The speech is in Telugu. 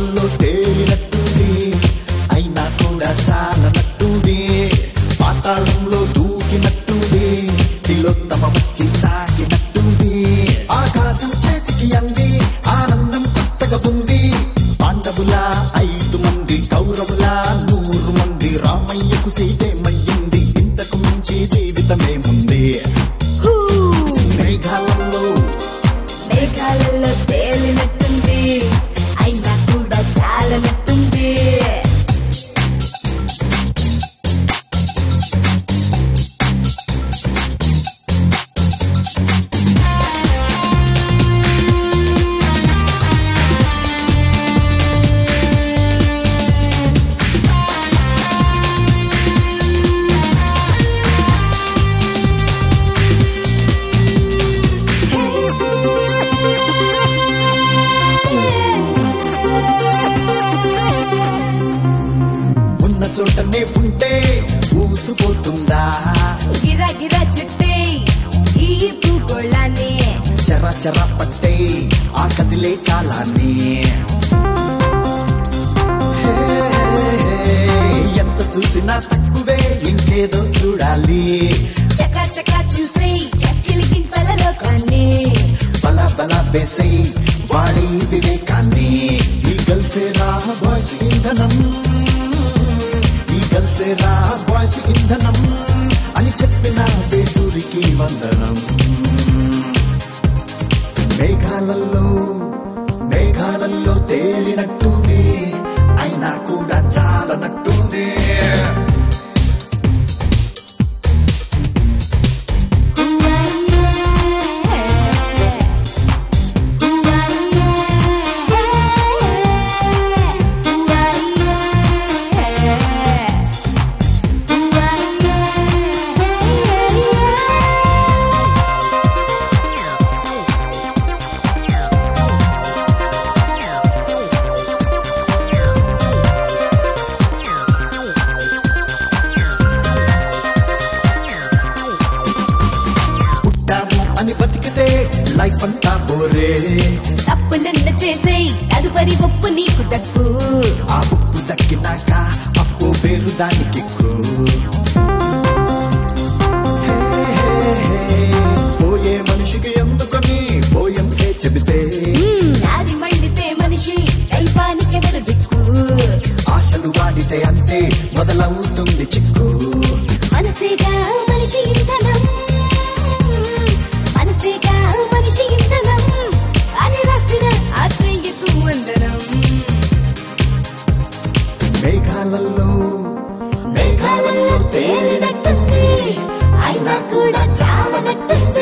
మేఘాలలో తేలినట్టుంది అయినా కూడా చాలనట్టుంది పాతాళంలో దూకినట్టుంది తిలోత్తమ వచ్చి తాకినట్టుంది ఆకాశం చేతికి అంది ఆనందం కొత్తగా ఉంది పాండవుల ఐదు మంది కౌరవుల నూరు మంది రామయ్యకు సీతేమయ్యింది ఇంతకు మించి జీవితమేముంది హూ! మేఘాలలో మేఘాలలో తేలినట్టుంది అయినా కూడా చాలనట్టుంది ఉన్న చోటనే ఉంటే ఊసిపోతుందా గిరా గిరా చుట్టే ఈ భూగోళాన్ని చెర చెర పట్టే ఆ కదిలే కాలాన్ని హే, ఎంత చూసినా తక్కువే ఇంకేదో చూడాలి చకా చకా చూసే చక్కిలి గింతల లోకాన్ని బల బల వేసై వాడి వివేకాన్ని ఈ గల్సే రా బాయ్స్ ఇంధనం ఈ గల్సే రా బాయ్స్ ఇంధనం అని చెప్పిన వేటూరికి వందనం మేఘాలలో మేఘాలలో తేలినట్టుంది అయినా కూడా చాలనట్టుంది పుట్టాము అని బతికితే లైఫ్ అంతా బోరే తప్పులన్న చేసే తదుపరి ఒప్పు నీకు దక్కు ఆ ఉప్పు దక్కినాక అప్పు పేరు దానికి పోయే మనిషికి ఎందుకని పోయంసే చెబితే నాది మండితే మనిషి దైవానికి ఎవరు దిక్కు ఆశలు వాడితే అంతే మొదలవుతుంది చిక్కు మనసేగా మనిషి ఇంధనం మనసేగా మనిషి ఇంధనం అని రాసిన ఆశ్రయకు వందనం మేఘాలలో మేఘాలలో తేలినట్టుంది అయినా కూడా చాలనట్టుంది